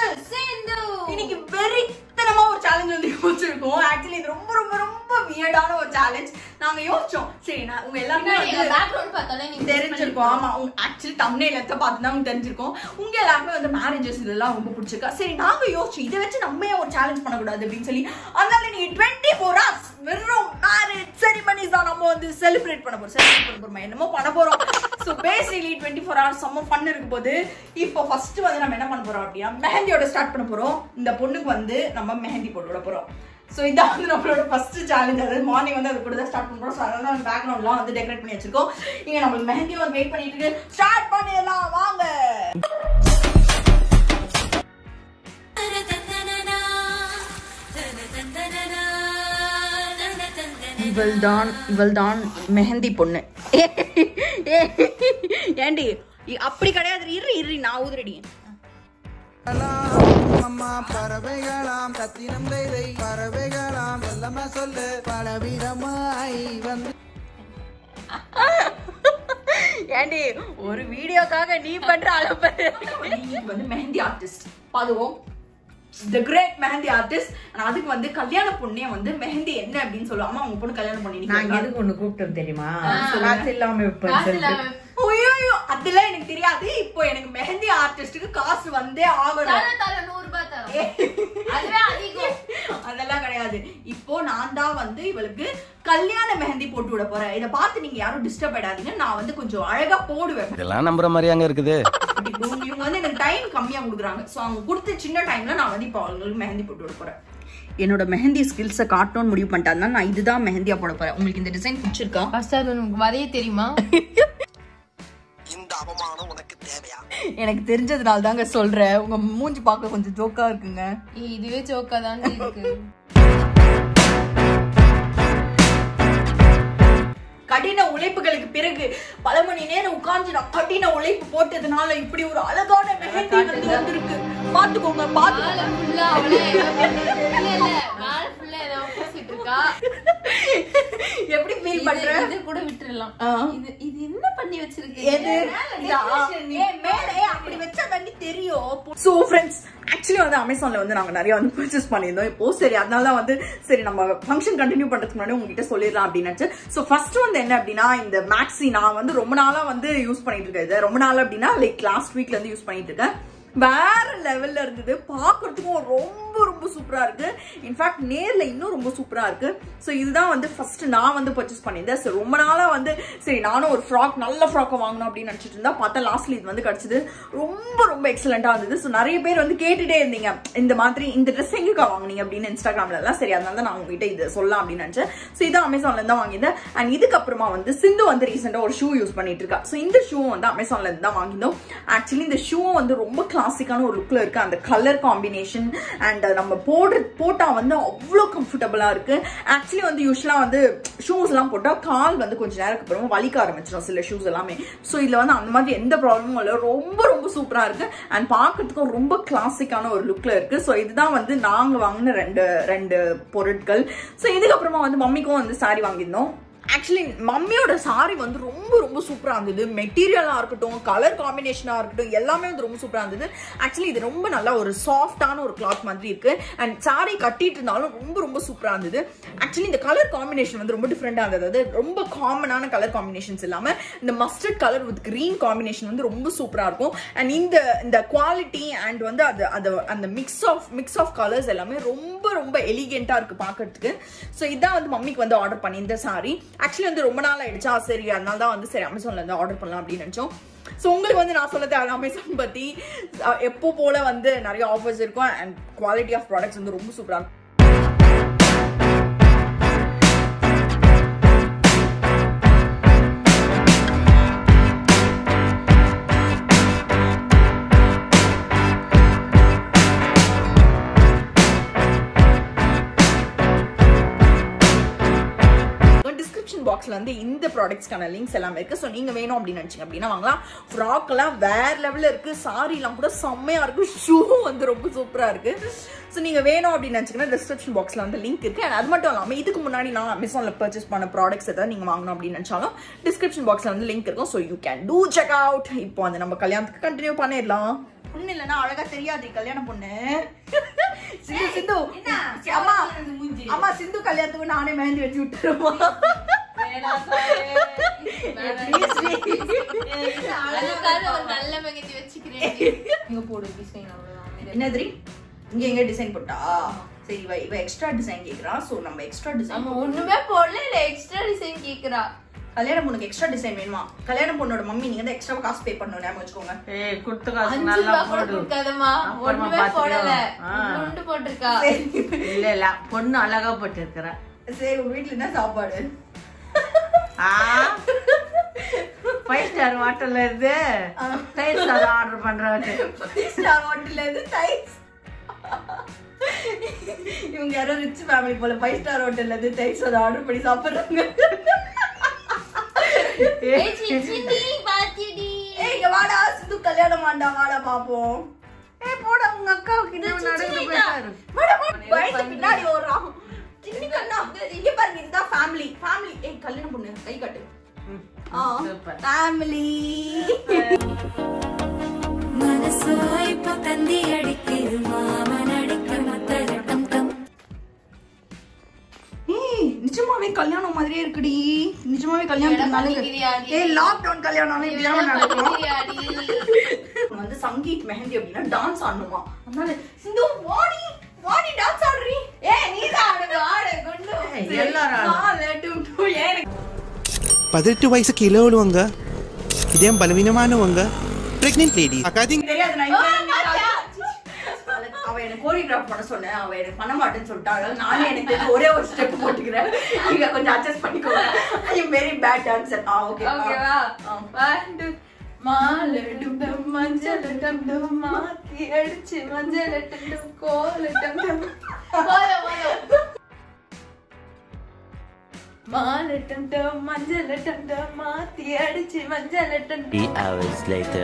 சிந்து இன்னைக்கு வெறித்தனமா ஒரு சேலஞ்ச் வந்து யோசிச்சிருக்கோம் ஆக்சுவலி இது ரொம்ப ரொம்ப ரொம்ப வியர்டான ஒரு சேலஞ்ச் நாங்க யோசிச்சோம் சரி நான் உங்க எல்லாருமே பின்னாடி வந்து பேக்ரவுண்ட் பார்த்தாலே நீங்க தெரிஞ்சிருக்கும் ஆமா ஆக்சுவலி தமிழ்ல எத்த பார்த்து தான் உங்களுக்கு தெரிஞ்சிருக்கும் உங்க எல்லாருமே வந்து மேரேஜஸ் இதெல்லாம் ரொம்ப பிடிச்சிருக்கா சரி நாங்க யோசிச்சு இதை வச்சு நம்ம ஏன் ஒரு சேலஞ்ச் பண்ணக்கூடாது அப்படின்னு சொல்லி அதனால நீங்க டுவெண்ட்டி ஃபோர் ஹவர்ஸ் வெறும் மேரேஜ் செரிமனிஸ் தான் நம்ம வந்து செலிப்ரேட் பண்ண போறோம் செலிப்ரேட் பண்ண போறோம் என்னமோ பண்ண போறோம் so basically twenty four hours செம்ம ஃபன் இருக்க போது இப்போ ஃபர்ஸ்ட் வந்து நம்ம என்ன பண்ண போறோம் அப்படின்னா மெஹந்தியோட ஸ்டார்ட் பண்ண போறோம் இந்த பொண்ணுக்கு வந்து நம்ம மெஹந்தி போட்டு விட போறோம் ஸோ இதான் வந்து நம்மளோட ஃபர்ஸ்ட் சேலஞ்ச் அதாவது மார்னிங் வந்து அது கூட தான் ஸ்டார்ட் பண்ணுறோம் ஸோ அதனால நம்ம பேக்ரவுண்ட்லாம் வந்து டெக்கரேட் பண்ணி வச்சிருக்கோம் இங்கே நம்மளுக்கு மெஹந்தி வந்து வெயிட் பண்ணிட்டு இருக்கு ஸ்டார்ட் பண்ணிடலாம் வாங்க இவள் தான் இவள் தான் மெஹந்தி பொண்ணு ஏண்டி இ- அப்படி கிடையாது இரு இரு நான் ஊதுறடி அம்மா பறவைகளாம் கத்தினம் கைதை பறவைகளாம் எல்லாமே சொல்லு பலவிதமாய் வந்து ஏண்டி ஒரு வீடியோக்காக நீ பண்ற அளவு நீ வந்து மெஹந்தி ஆர்டிஸ்ட் பாதுவோம் த கிரேட் மெஹந்தி ஆர்டிஸ்ட் அதுக்கு வந்து கல்யாண பொண்ணே வந்து மெஹந்தி என்ன அப்படின்னு சொல்லுவாமா அவங்க பொண்ணு கல்யாணம் நாங்க பண்ணி எதுக்கு ஒண்ணு கூப்பிட்டோம் தெரியுமா காசு இல்லாம வைப்போம் காசு சொல்லிட்டு. இல்லாம ஐயோ அதெல்லாம் எனக்கு தெரியாது இப்போ எனக்கு மெஹந்தி ஆர்டிஸ்டுக்கு காசு வந்தே ஆகணும் தர தர நூறு ரூபாய் தரோம் அதுவே அதிகம் அதெல்லாம் கிடையாது இப்போ நான் தான் வந்து இவளுக்கு கல்யாண மெஹந்தி போட்டு விட போறேன் இதை பார்த்து நீங்க யாரும் டிஸ்டர்ப் ஆயிடாதீங்க நான் வந்து கொஞ்சம் அழகா போடுவேன் இதெல்லாம் நம்புற மாதிரியாங்க இருக்குது இப்போ இவங்க வந்து எனக்கு டைம் கம்மியா கொடுக்குறாங்க ஸோ அவங்க கொடுத்த சின்ன டைம்ல நான் வந்து இப்போ அவங்களுக்கு மெஹந்தி போட்டு விட போறேன் என்னோட மெஹந்தி ஸ்கில்ஸை காட்டணும்னு முடிவு பண்ணிட்டாங்க நான் இதுதான் மெஹந்தியா போட போறேன் உங்களுக்கு இந்த டிசைன் பிடிச்சிருக்கா ஃபர்ஸ்ட் அது உனக்கு வரைய தெரியுமா இந்த அவமானம் உனக்கு தேவையா எனக்கு தெரிஞ்சதுனால தாங்க சொல்றேன் உங்க மூஞ்சி பார்க்க கொஞ்சம் ஜோக்கா இருக்குங்க ஏய், இதுவே சோக்கா தான் இருக்கு கடின உழைப்புகளுக்கு பிறகு பல மணி நேரம் உட்கார்ந்து நான் கடின உழைப்பு போட்டதுனால இப்படி ஒரு அழகான மெஹந்தி வந்து வந்திருக்கு பாத்துக்கோங்க பாத்து மேல ஃபுல்லா அவளே ஏதோ பண்ணிட்டு- இல்ல இல்ல மேல ஃபுல்லா ஏதோ பூசிட்டு இருக்கா எப்படி ஃபீல் இது- பண்ற இது கூட விட்டுறலாம் ஆ. இது இது என்ன பண்ணி வச்சிருக்கு எது இதா? ஏய், மேல, ஏய், அப்படி வச்சா தாண்டி தெரியும் சோ ஃப்ரெண்ட்ஸ் ஆக்சுவலி வந்து அமேசான்ல வந்து நாங்க நிறைய வந்து பர்ச்சேஸ் பண்ணியிருந்தோம் இப்போ சரி அதனால தான் வந்து சரி நம்ம ஃபங்க்ஷன் கண்டினியூ பண்றதுக்கு முன்னாடி உங்ககிட்ட சொல்லிடலாம் அப்படின்னு நினைச்சு ஸோ ஃபர்ஸ்ட் வந்து என்ன அப்படின்னா இந்த மேக்ஸி நான் வந்து ரொம்ப நாளா வந்து யூஸ் பண்ணிட்டு இருக்கேன் இது ரொம்ப நாள் அப்படின்னா லைக் லாஸ்ட் வீக்ல இருந்து யூஸ் பண்ணிட்டு இருக்கேன் வேற லெவல்ல இருந்தது பார்க்கறதுக்கும் ரொம்ப ரொம்ப சூப்பரா இருக்கு இன்ஃபேக்ட் நேர்ல இன்னும் ரொம்ப சூப்பரா இருக்கு ஸோ இதுதான் வந்து ஃபர்ஸ்ட் நான் வந்து பர்ச்சேஸ் பண்ணியிருந்தேன் சரி ரொம்ப நாளா வந்து சரி நானும் ஒரு ஃப்ராக் நல்ல ஃப்ராக்கை வாங்கணும் அப்படின்னு நினைச்சிட்டு இருந்தா பார்த்தா லாஸ்ட்ல இது வந்து கிடைச்சது ரொம்ப ரொம்ப எக்ஸலண்டா இருந்தது ஸோ நிறைய பேர் வந்து கேட்டுட்டே இருந்தீங்க இந்த மாதிரி இந்த ட்ரெஸ் எங்கக்கா வாங்குனீங்க அப்படின்னு இன்ஸ்டாகிராம்ல எல்லாம் சரி அதனால தான் நான் உங்ககிட்ட இது சொல்லலாம் அப்படின்னு நினைச்சேன் ஸோ இதான் அமேசான்ல இருந்து தான் வாங்கியிருந்தேன் அண்ட் இதுக்கப்புறமா வந்து சிந்து வந்து ரீசெண்டா ஒரு ஷூ யூஸ் பண்ணிட்டு இருக்கா ஸோ இந்த ஷூ வந்து அமேசான்ல இருந்து தான் வாங்கியிருந்தோம் ஆக்சுவலி இந்த ஷூ வந்து ரொம்ப கிளாசிக்கான ஒரு லுக்ல இருக்கு அந்த கலர் காம்பினேஷன் அண்ட் நம்ம போடுற போட்டா வந்து அவ்வளோ கம்ஃபர்டபுளா இருக்கு ஆக்சுவலி வந்து யூஸ்வலா வந்து ஷூஸ் எல்லாம் போட்டா கால் வந்து கொஞ்ச நேரத்துக்கு அப்புறம் வலிக்க ஆரம்பிச்சிடும் சில ஷூஸ் எல்லாமே ஸோ இதுல வந்து அந்த மாதிரி எந்த ப்ராப்ளமும் இல்லை ரொம்ப ரொம்ப சூப்பரா இருக்கு அண்ட் பார்க்கறதுக்கும் ரொம்ப கிளாசிக்கான ஒரு லுக்ல இருக்கு ஸோ இதுதான் வந்து நாங்க வாங்கின ரெண்டு ரெண்டு பொருட்கள் ஸோ இதுக்கப்புறமா வந்து மம்மிக்கும் வந்து சாரி வாங்கியிருந்தோம் ஆக்சுவலி மம்மியோட சாரி வந்து ரொம்ப ரொம்ப சூப்பரா இருந்தது மெட்டீரியலா இருக்கட்டும் கலர் காம்பினேஷனா இருக்கட்டும் எல்லாமே வந்து ரொம்ப சூப்பரா இருந்தது ஆக்சுவலி இது ரொம்ப நல்லா ஒரு சாஃப்டான ஒரு கிளாத் மாதிரி இருக்கு அண்ட் சாரி கட்டிட்டு இருந்தாலும் ரொம்ப ரொம்ப சூப்பரா இருந்தது ஆக்சுவலி இந்த கலர் காம்பினேஷன் வந்து ரொம்ப டிஃப்ரெண்டா இருந்தது அதாவது ரொம்ப காமனான கலர் காம்பினேஷன்ஸ் இல்லாம இந்த mustard colour with green combination வந்து ரொம்ப சூப்பரா இருக்கும் அண்ட் இந்த இந்த குவாலிட்டி அண்ட் வந்து அது அது அந்த mix of mix of colours எல்லாமே ரொம்ப ரொம்ப எலிகென்ட்டா இருக்கு பார்க்கிறதுக்கு ஸோ இதான் வந்து மம்மிக்கு வந்து ஆர்டர் பண்ணி இந்த சாரி ஆக்சுவலி வந்து ரொம்ப நாள் ஆயிடுச்சா சரி அதனால தான் வந்து சரி அமேசான்ல இருந்து ஆர்டர் பண்ணலாம் அப்படின்னு நினைச்சோம் ஸோ உங்களுக்கு வந்து நான் சொல்ல தேவை அமேசான் பத்தி அஹ், எப்போ போல வந்து நிறைய ஆஃபர்ஸ் இருக்கும் அண்ட் குவாலிட்டி ஆஃப் ப்ராடக்ட்ஸ் வந்து ரொம்ப சூப்பரா இருக்கும் டிஸ்கிரிப்ஷன் பாக்ஸ்ல வந்து இந்த ப்ராடக்ட்ஸ்க்கான லிங்க்ஸ் எல்லாமே இருக்கு ஸோ நீங்க வேணும் அப்படின்னு நினைச்சீங்க அப்படின்னா வாங்கலாம் ஃப்ராக் எல்லாம் வேற லெவல்ல இருக்கு சாரி எல்லாம் கூட செம்மையா இருக்கு ஷூ வந்து ரொம்ப சூப்பரா இருக்கு ஸோ நீங்க வேணும் அப்படின்னு நினைச்சீங்கன்னா டிஸ்கிரிப்ஷன் பாக்ஸ்ல வந்து லிங்க் இருக்கு and அது மட்டும் இல்லாம இதுக்கு முன்னாடி நான் அமேசான்ல பர்ச்சேஸ் பண்ண ப்ராடக்ட்ஸ் ஏதாவது நீங்க வாங்கணும் அப்படின்னு நினைச்சாலும் டிஸ்கிரிப்ஷன் பாக்ஸ்ல வந்து லிங்க் இருக்கும் so you can do check out இப்போ வந்து நம்ம கல்யாணத்துக்கு கண்டினியூ பண்ணிடலாம் பொண்ணு இல்லைன்னா அழகா தெரியாது கல்யாண பொண்ணு சிந்து சிந்து அம்மா அம்மா சிந்து கல்யாணத்துக்கு நானே மெஹந்தி வச்சு விட்டுருமா அதுக்காக ஒரு நல்ல மெகந்தி வச்சுக்கிறேன் இங்க போடு டிசைன் அவ்வளவுதான் என்ன தெரியும் இங்க எங்க டிசைன் போட்டா சரி இவ இவ எக்ஸ்ட்ரா டிசைன் கேக்குறா சோ நம்ம எக்ஸ்ட்ரா டிசைன் நம்ம ஒண்ணுமே போடல இல்ல எக்ஸ்ட்ரா டிசைன் கேக்குறா கல்யாண பொண்ணுக்கு எக்ஸ்ட்ரா டிசைன் வேணுமா கல்யாண பொண்ணோட மம்மி நீங்க தான் எக்ஸ்ட்ரா காசு பே பண்ணணும் ஞாபகம் வச்சுக்கோங்க ஏய் குடுத்த காசு அஞ்சு நல்லா ரூபா கூட போடு கொடுக்காதம்மா அப்புறமா ஒண்ணுமே போடல பாத்துக்கலாம். ஆ. உண்டு போட்டிருக்கா இல்ல இல்ல பொண்ணு அழகா போட்டு இருக்கிற சரி உங்க வீட்ல என்ன சாப்பாடு ஃபைவ் ஸ்டார் ஹோட்டல்ல இருந்து தயிர் சாதம் ஆர்டர் பண்றாங்க ஸ்டார் ஹோட்டல்ல இருந்து தைஸ் இவங்க யாரோ ரிச் ஃபேமிலி போல ஃபைவ் ஸ்டார் ஹோட்டல்ல இருந்து தைஸ் அதை ஆர்டர் பண்ணி சாப்பிடுறாங்க ஏய், சிச்சினி, பாத்தியடி. ஏய் இங்க வாடா சிந்து கல்யாணம் வாண்டா வாடா பாப்போம் ஏ போட உங்க அக்காவுக்கு இது நடந்து போயிட்டாரு வாடா வாடா பயந்து பின்னாடி ஓடுறான் சின்ன கண்ணா இங்க பாருங்க இதுதான் ஃபேமிலி ஃபேமிலி ஏய் கல்யாணம் பொண்ணு கை காட்டு சூப்பர் ஃபேமிலி മനസ്സോ ഇപ്പൊ തന്തി അടിക്കരു മാമൻ അടിക്കും മുത്തലട്ടം കം ஏய் நிஜமாவே கல்யாணம் மாதிரியே இருக்குடி நிஜமாவே கல்யாணம் பண்ணிக்கிறியாடி? ஏய் லாக்டவுன் கல்யாணம் இப்படிதான் நடக்கும் பாத்தியாடி? வந்து சங்கீத் மெஹந்தி அப்படின்னா டான்ஸ் ஆடணுமா அதனால சிந்து வாடி வாடி டான்ஸ் ஆடுறீ ஏய் நீ தான் ஆடுங்க ஆடு கொண்டு ஏய், எல்லாரும் ஆடு. நாலு, two, two, ஏன் పదినెట్టు వయసు కిలోలు వంగ ఇదేం బలవీనమాన వంగ ప్రెగ్నెంట్ లేడీ అకాది தெரியாது நான் இங்க நின்னுட்டா. அவ எனக்கு கோரியோகிராஃப் பண்ண சொன்னேன் அவ எனக்கு பண்ண மாட்டேன்னு சொல்லிட்டா அதனால நானே எனக்கு தெரிஞ்ச ஒரே ஒரு ஸ்டெப் போட்டுக்கிறேன் நீங்க கொஞ்சம் அட்ஜஸ்ட் பண்ணிக்கோங்க I am very bad dancer ah okay ஓகேவா? One, two. மாலை டும் டும், மஞ்சள் டும் டும், மாத்தி அடிச்சு மஞ்சள் டும் டும், கோலு டும் டும். போதும், போதும். மாலை டும் டும், மஞ்சள் டும் டும், மாத்தி அடிச்சு மஞ்சள் டும் டும். Three hours later.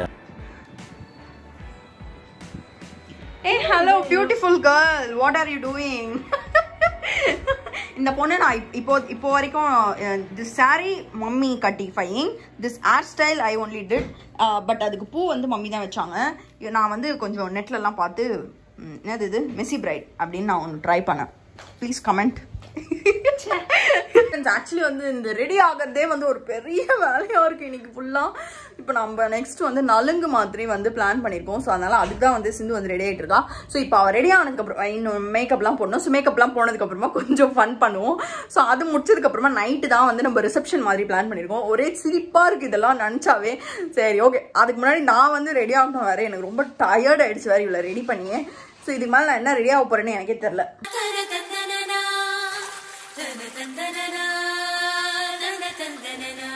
ஏய் hello beautiful girl what are you doing இந்த பொண்ணு நான் இப்- இப்போ இப்போ வரைக்கும் திஸ் saree மம்மி கட்டிஃபையிங் this hair style I only did but அதுக்கு பூ வந்து மம்மி தான் வச்சாங்க இது நான் வந்து கொஞ்சம் நெட்லலாம் பார்த்து ம், என்னது இது மெஸ்ஸி பிரைட் அப்படின்னு நான் ஒன்று ட்ரை பண்ணேன் ப்ளீஸ் கமெண்ட் ஆக்சுவலி வந்து இந்த ரெடி ஆகிறதே வந்து ஒரு பெரிய வேலையா இருக்கு இன்னைக்கு ஃபுல்லா இப்போ நம்ம நெக்ஸ்ட் வந்து நலுங்கு மாதிரி வந்து பிளான் பண்ணியிருக்கோம் ஸோ அதனால அதுக்கு தான் வந்து சிந்து வந்து ரெடி ஆகிட்டு இருக்கா ஸோ இப்போ அவள் ரெடி ஆனதுக்கப்புறம் இன்னும் மேக்கப்லாம் போடணும் ஸோ மேக்கப்லாம் போனதுக்கப்புறமா கொஞ்சம் ஃபன் பண்ணுவோம் ஸோ அது முடிச்சதுக்கப்புறமா நைட்டு தான் வந்து நம்ம ரிசப்ஷன் மாதிரி பிளான் பண்ணியிருக்கோம் ஒரே சிரிப்பாக இருக்குது இதெல்லாம் நினச்சாவே சரி ஓகே அதுக்கு முன்னாடி நான் வந்து ரெடி ஆகணும் வேறு எனக்கு ரொம்ப டயர்ட் ஆயிடுச்சு வேறு இவ்வளோ ரெடி பண்ணியே ஸோ இதுக்கு மேலே நான் என்ன ரெடி ஆக போகிறேன்னு எனக்கே தெரில തന തന്ദനനാ തന തന്ദനനാ തന തന്ദനനാ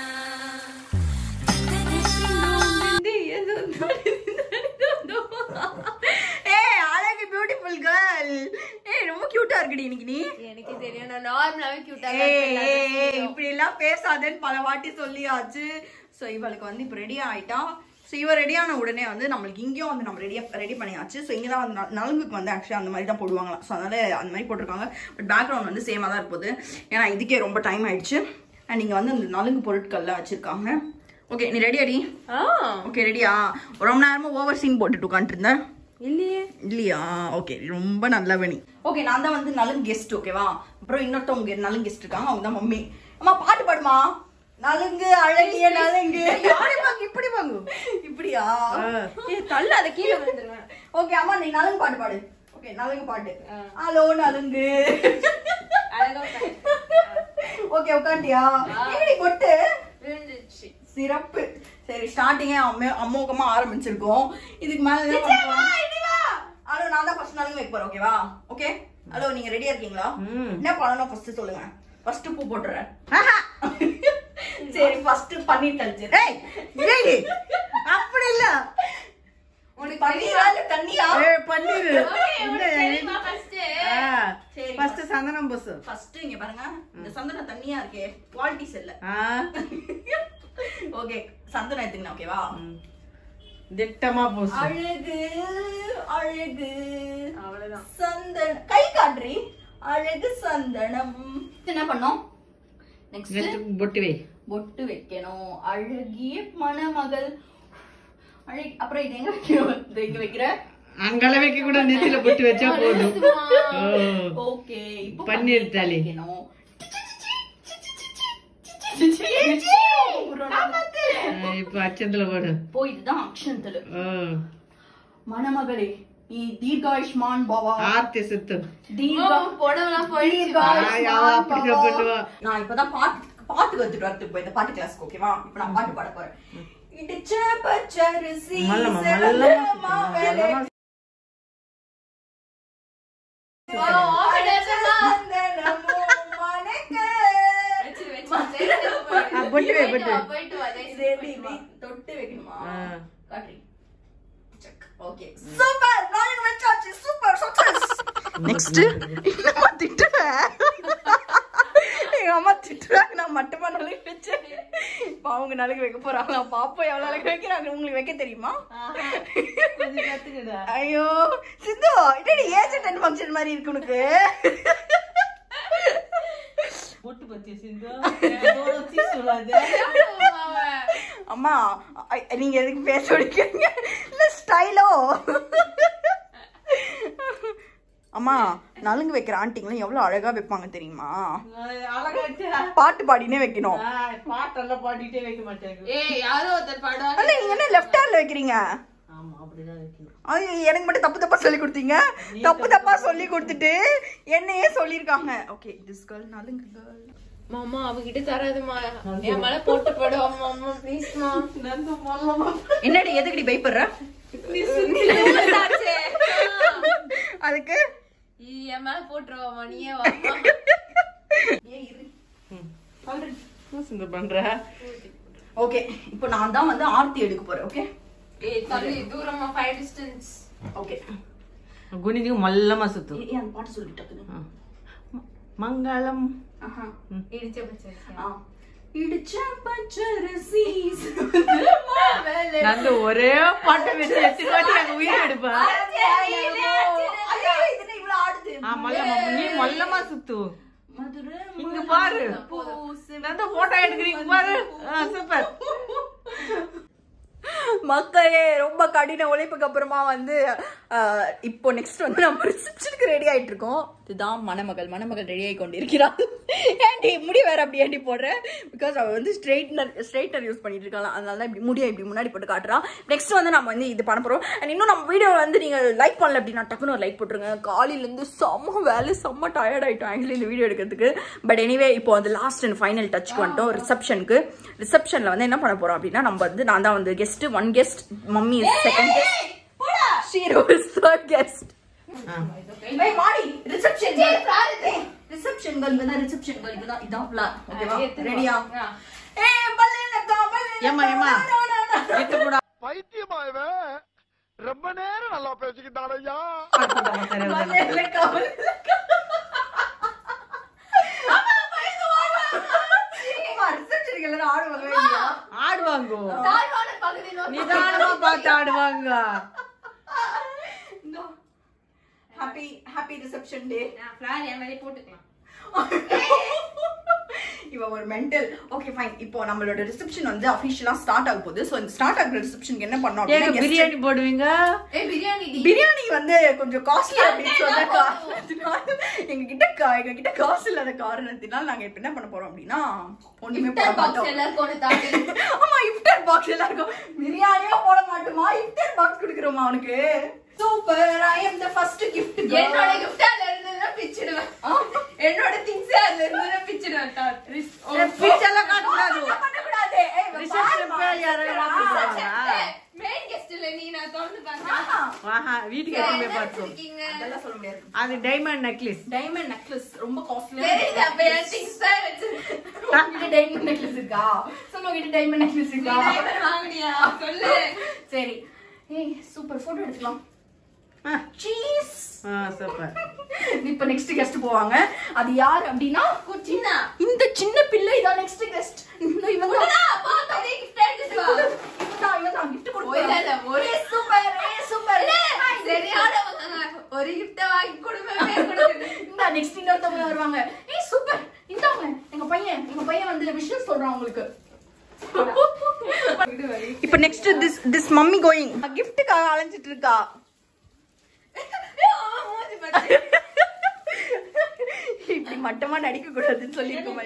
ஏய் அழகு பியூட்டிஃபுல் கேர்ள் ஏய் ரொம்ப கியூட்டா இருக்குடி இன்னைக்கு நீ எனக்கு தெரியும் நான் நார்மலாவே கியூட்டா ஏய், ஏய், ஏய், இப்படி எல்லாம் பேசாதேன்னு பல வாட்டி சொல்லியாச்சு சோ இவளுக்கு வந்து இப்ப ரெடி ஆயிட்டா ஸோ இவ ரெடியான உடனே வந்து நம்மளுக்கு இங்கேயும் வந்து நம்ம ரெடியா ரெடி பண்ணியாச்சு ஸோ இங்கே தான் வந்து ந- நலுங்குக்கு வந்து ஆக்சுவலி அந்த மாதிரி தான் போடுவாங்களாம் ஸோ அதனால அந்த மாதிரி போட்டிருக்காங்க பட் பேக்ரவுண்ட் வந்து சேமாக தான் இருப்போது ஏன்னா இதுக்கே ரொம்ப டைம் ஆயிடுச்சு அண்ட் இங்கே வந்து அந்த நலுங்கு பொருட்கள்லாம் வச்சிருக்காங்க ஓகே நீ ரெடி அடி ஓகே ரெடியா ரொம்ப நேரமா ஓவர் சீன் போட்டுட்டு உட்காந்துருந்தேன் இல்லையே இல்லையா ஓகே ரொம்ப நல்லவனி ஓகே நான் தான் வந்து நலன் கெஸ்ட் ஓகேவா அப்புறம் இன்னொருத்தவங்க நலன் கெஸ்ட் இருக்காங்க அவங்க தான் மம்மி அம்மா பாட்டு பாடுமா நலுங்கு அழகிய நலுங்கு இப்படி வாங்கு இப்படியா தள்ள அதை கீழே விழுந்துருவேன் ஓகே அம்மா நீ நலுங்கு பாட்டு பாடு ஓகே நலுங்கு பாட்டு ஹலோ நலுங்கு அழகா ஓகே உட்காண்டியா எப்படி கொட்டு விழுந்துச்சு சிறப்பு சரி ஸ்டார்டிங்கே அம்மா அம்மோகமா ஆரம்பிச்சிருக்கோம் இதுக்கு மேல என்ன பண்ண போறோம்? ஹலோ நான் தான் ஃபர்ஸ்ட் நாளுங்க வைக்க போறேன் ஓகேவா ஓகே ஹலோ நீங்க ரெடியா இருக்கீங்களா என்ன பண்ணணும் ஃபர்ஸ்ட் சொல்லுங்க ஃபர்ஸ்ட் பூ போட்டுறேன் சரி ஃபர்ஸ்ட் பன்னீர் தெளிச்சு ஏய் ஏய் அப்படி இல்ல உனக்கு பன்னீரா இல்ல தண்ணியா ஏய் பன்னீர் தெரியுமா ஃபர்ஸ்ட் சரி ஃபர்ஸ்ட் சந்தனம் பூசு ஃபர்ஸ்ட் இங்க பாருங்க இந்த சந்தனம் தண்ணியா இருக்கே குவாலிட்டிஸ் இல்ல ஆ ஓகே சந்தனம் எடுத்துக்கணும் ஓகேவா திட்டமா பூசு அழகு அழகு அவ்வளவுதான் சந்தனம் கை காட்டுறி அழகு சந்தனம் என்ன பண்ணோம் நெக்ஸ்ட் நெத்திக்கு பொட்டு வை பொட்டு வைக்கணும் அழகிய மணமகள் அழகு. அப்புறம் இது எங்க வைக்கணும் இது இங்க வைக்கிறேன் அங்கெல்லாம் வைக்க கூட நெத்தியில போட்டு வச்சா போதும் ஓ. ஓகே இப்போ பன்னீர் தாலி. வைக்கணும். ஆ, இப்ப அச்சத்துல போடு இப்போ இதுதான் அக்ஷந்தலு ஓ. மணமகளே நீ தீர்காயுஷ்மான் பவா ஆர்த்தி சுத்தம் தீர்கா புடவெல்லாம் போயிடுச்சு ஆய், அவ அப்படிதான் பண்ணுவா. நான் இப்பதான் பாட்டு பாட்டு கத்துட்டு வரதுக்கு போய் இந்த பாட்டு கிளாஸ்க்கு ஓகேவா இப்ப நான் பாட்டு பாட போறேன் இடிச்ச பச்சரிசி மல்லமா, செவந்த மல்லமா மாவேலே, மல்லமா. சந்தனமும் மணக்க. ஆ, பொட்டு வை, பொட்டு வை. போயிட்டு வா இது எப்படி இப்படி தொட்டு வைக்கணுமா ஆ. காட்டுறி ஓகே சூப்பர் நாளைக்கு வச்சாச்சு சூப்பர் சக்சஸ் நெக்ஸ்ட் எங்க அம்மா திட்டுவேன் எங்க அம்மா திட்டுறாங்க நான் மட்டுமா நாளைக்கு வச்சேன் இப்போ அவங்க நாளைக்கு வைக்க போறாங்க நான் பாப்போம் எவ்வளவு நாளைக்கு வைக்கிறாங்க உங்களுக்கு வைக்க தெரியுமா கொஞ்சம் கத்துக்கடா ஐயோ சிந்து என்னடி ஏஜ் டென் ஃபங்க்ஷன் மாதிரி இருக்கு உனக்கு பொட்டு பத்தி சிந்து தூரத்தி சொல்லாத அம்மா ஐ- நீங்க எதுக்கு பேச வைக்கிறீங்க இல்ல ஸ்டைலோ அம்மா நலுங்கு வைக்கிற ஆண்டிங்களும் எவ்வளவு அழகா வைப்பாங்க தெரியுமா அழகாச்சா பாட்டு பாடினே வைக்கணும் பாட்டெல்லாம் பாடிட்டே வைக்க மாட்டாங்க ஏய் யாரோ ஒருத்தர் பாடுவாங்க ஆனா நீங்க என்ன லெஃப்ட் ஹேண்ட்ல வைக்கிறீங்க ஆமா அப்படிதான் வைக்கணும் ஐயோ, எனக்கு மட்டும் தப்பு தப்பா சொல்லி கொடுத்தீங்க தப்பு தப்பா சொல்லி கொடுத்துட்டு என்னையே சொல்லிருக்காங்க ஓகே திஸ் கேர்ள் நலுங்கு கேர்ள் மாமா அவகிட்ட தராதுமா என் மேல போட்டு போடுவா மாமா ப்ளீஸ் மா நந்து மொல்லமா என்னடி எதுக்கடி பயப்படுற அதுக்கு என் மேல போட்டுருவாமா நீயே வாமா சிந்து பண்ற ஓகே இப்போ நான் தான் வந்து ஆர்த்தி எடுக்க போறேன் ஓகே ஏய் தள்ளி தூரமா ஃபைவ் டிஸ்டன்ஸ் ஓகே குனிதிக்கு மல்லமா சுத்து ஏன் அந்த பாட்டு சொல்லிட்டு மங்களம் ஆஹா இடிச்ச பச்சரிசி ஆ. இடிச்ச பச்சரிசி நந்து ஒரே பாட்டை வச்சு எத்தனை வாட்டி அங்க உயிர் எடுப்பா ஐயோ, இது என்ன இவ்வளவு ஆடுது? ஆ மல்லமா நீ மல்லமா சுத்து மதுரை இங்க பாரு நந்து போட்டோ எடுக்கிறீங்க பாரு சூப்பர் மக்களே ரொம்ப கடின உழைப்புக்கு அப்புறமா வந்து அஹ், இப்போ நெக்ஸ்ட் வந்து நம்ம ரிசப்ஷனுக்கு ரெடி ஆயிட்டு இருக்கோம் இதுதான் மணமகள் மணமகள் ரெடி ஆகி கொண்டு இருக்கிறாள் ஏன்டி முடி வேற அப்படி ஏண்டி போடுறேன் பிகாஸ் அவ வந்து ஸ்ட்ரெயிட்னர் ஸ்ட்ரெயிட்னர் யூஸ் பண்ணிட்டு இருக்கலாம் அதனால தான் இப்படி முடியை இப்படி முன்னாடி போட்டு காட்டுறான் நெக்ஸ்ட் வந்து நம்ம வந்து இது பண்ண போறோம் அண்ட் இன்னும் நம்ம வீடியோ வந்து நீங்க லைக் பண்ணல அப்படின்னா டக்குன்னு ஒரு லைக் போட்டுருங்க காலையில இருந்து செம்ம வேலை செம்ம டயர்ட் ஆயிட்டோம் ஆக்சுவலி இந்த வீடியோ எடுக்கிறதுக்கு பட் எனிவே இப்போ வந்து லாஸ்ட் அண்ட் ஃபைனல் டச்சுக்கு வந்துட்டோம் ரிசப்ஷனுக்கு ரிசப்ஷன்ல வந்து என்ன பண்ண போறோம் அப்படின்னா நம்ம வந்து நான் தான் வந்து guest one guest mummy second guest shero is third guest ஏய் மாடி ரிசப்ஷன் ரிசப்ஷன் கல்வி தான் ரிசப்ஷன் கல்வி தான் இதான் பிளான் ஓகேவா ரெடியா ஏய் பல்லேலக்கா ஏம்மா, ஏம்மா. எட்டு கூட பைத்தியமா இவன் ரொம்ப நேரம் நல்லா பேசிக்கிட்டான் ஐயா பல்லேலக்கா பல்லேலக்கா ரிசப்ஷனுக்கு எல்லாரும் ஆடுவாங்க இல்லையா ஆடுவாங்க தாழ்வான பகுதி நோக்கி நிதானமா பார்த்து ஆடுவாங்க ஹாப்பி ஹாப்பி ரிசப்ஷன் டே நான் ஃபிளார் என் மேலே போட்டுக்கலாம் இவ ஒரு மென்டல் ஓகே ஃபைன் இப்போ நம்மளோட ரிசப்ஷன் வந்து அஃபிஷியலா ஸ்டார்ட் ஆக போகுது ஸோ இந்த ஸ்டார்ட் ஆகுற ரிசப்ஷனுக்கு என்ன பண்ணோம் ஏங்க அப்படின்னா guest- பிரியாணி போடுவீங்க ஏய் பிரியாணி டி பிரியாணி வந்து கொஞ்சம் காஸ்ட்லி அப்படின்னு சொன்ன காரணத்தினால எங்க கிட்ட கா- எங்க கிட்ட காசு இல்லாத காரணத்தினால நாங்க இப்ப என்ன பண்ண போறோம் அப்படின்னா ஒண்ணுமே போட பாக்ஸ் மாட்டோம் எல்லாருக்கும் ஒன்று தாட்டு ஆமா இஃப்டார் பாக்ஸ் எல்லாருக்கும் பிரியாணியே போட மாட்டோமா இஃப்டார் பாக்ஸ் கொடுக்குறோமா அவனுக்கு super I am the first gift என்னோட gift அதுல இருந்ததுன்னா பிச்சிடுவேன் என்னோட திங்ஸ் அதுல இருந்ததுன்னா பிச்சிடுவேன் தாட் பீச் எல்லாம் காட்டக்கூடாது பண்ணக்கூடாது ஏய், ரிசப்ஷன் பேர் யாரும் பார்த்துருவாங்க மெயின் கெஸ்ட் இல்ல நீ நான் திறந்து பார்த்தேன் ஆஹா வீட்டுக்கு எடுத்து போய் பார்த்தோம் இருக்கீங்க அதெல்லாம் சொல்ல முடியாது அது டைமண்ட் நெக்லஸ் டைமண்ட் நெக்லஸ் ரொம்ப காஸ்ட்லியா தெரியுது அப்ப என் திங்ஸ் தான் வச்சு உங்ககிட்ட டைமண்ட் நெக்லஸ் இருக்கா சொல்லு உங்ககிட்ட டைமண்ட் நெக்லஸ் இருக்கா diamond வாங்குனியா சொல்லு சரி ஏய் சூப்பர் போட்டோ எடுக்கலாம் சீஸ் சூப்பர் இப்ப நெக்ஸ்ட் கெஸ்ட் போவாங்க அது யார் அப்படின்னா சின்ன இந்த சின்ன பிள்ளை இதான் நெக்ஸ்ட் கெஸ்ட் இந்த இவன் தான் அப்பா கதை gift எடுத்துட்டு வா இவன் தான் இவன் தான் gift ஓ, இல்ல, இல்ல, கொடுப்பான் ஒரு- சூப்பர் ஏய் சூப்பர் சரியானவங்க ஒரு gift வாங்கி கொடுப்பேன் கொடுக்குறது இந்த நெக்ஸ்ட் இன்னொருத்தவங்க வருவாங்க ஏய் சூப்பர் இந்தாங்க எங்க பையன் எங்க பையன் வந்து விஷயம் சொல்றான் உங்களுக்கு இப்ப next this this mummy going கிஃப்ட்டுக்காக அலைஞ்சிட்டு இருக்கா இப்படி மட்டமா நடிக்க கூடாதுன்னு சொல்லியிருக்கோம்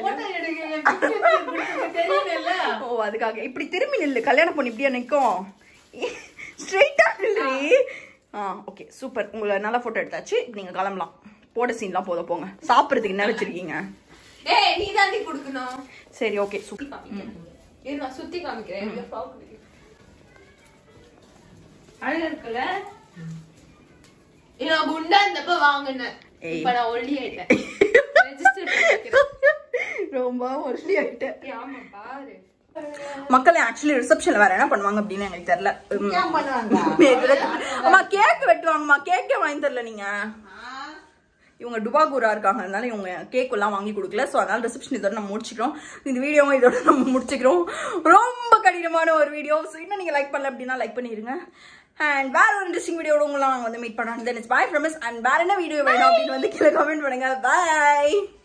ஓ அதுக்காக இப்படி திரும்பி நில்லு கல்யாணம் பொண்ணு இப்படியா நிற்கும் ஸ்ட்ரைட்டா நில்லு ஆ ஓகே சூப்பர் உங்களை நல்லா போட்டோ எடுத்தாச்சு இப்ப நீங்க கிளம்பலாம் போட சீன்லாம் போத போங்க சாப்பிட்றதுக்கு என்ன வச்சிருக்கீங்க ஏய் நீ தாண்டி கொடுக்கணும் சரி ஓகே சூப்பர் இரு நான் சுத்தி காமிக்கிறேன் இந்த ஃப்ராக் பிடிக்கும் அழகா இருக்குல்ல இது நான் குண்டா இருந்தப்ப வாங்கினேன் ஏய். இப்ப நான் ஒல்லி ஆயிட்டேன் ரெஜிஸ்டர் பண்ணிக்கிறேன் ரொம்ப ஒல்லி ஆயிட்டேன் ஏய், ஆமா பாரு மக்கள் ஆக்சுவலி ரிசப்ஷன்ல வேற என்ன பண்ணுவாங்க அப்படின்னு எனக்கு தெரியல உம். ஏன் பண்ணுவாங்க அம்மா கேக் வெட்டுவாங்கம்மா கேக்கே வாங்கி தரல நீங்க இவங்க டுபாகூரா இருக்காங்க அதனால இவங்க கேக் எல்லாம் வாங்கி கொடுக்கல ஸோ அதனால ரிசப்ஷன் இதோட நம்ம முடிச்சுக்கிறோம் இந்த வீடியோவும் இதோட நம்ம முடிச்சுக்கிறோம் ரொம்ப கடினமான ஒரு வீடியோ ஸோ இன்னும் நீங்க லைக் பண்ணல அப்படின்னா லைக் பண்ணிருங்க அண்ட் வேற ஒரு இன்ட்ரெஸ்டிங் வீடியோட உங்களை நாங்கள் வந்து மீட் பண்ணோம் தென் இட்ஸ் பாய் ஃப்ரமஸ் அண்ட் வேற என்ன வீடியோ வேணும் அப்படின்னு வந்து கீழே கமெண்ட் பண்ணுங்க பாய்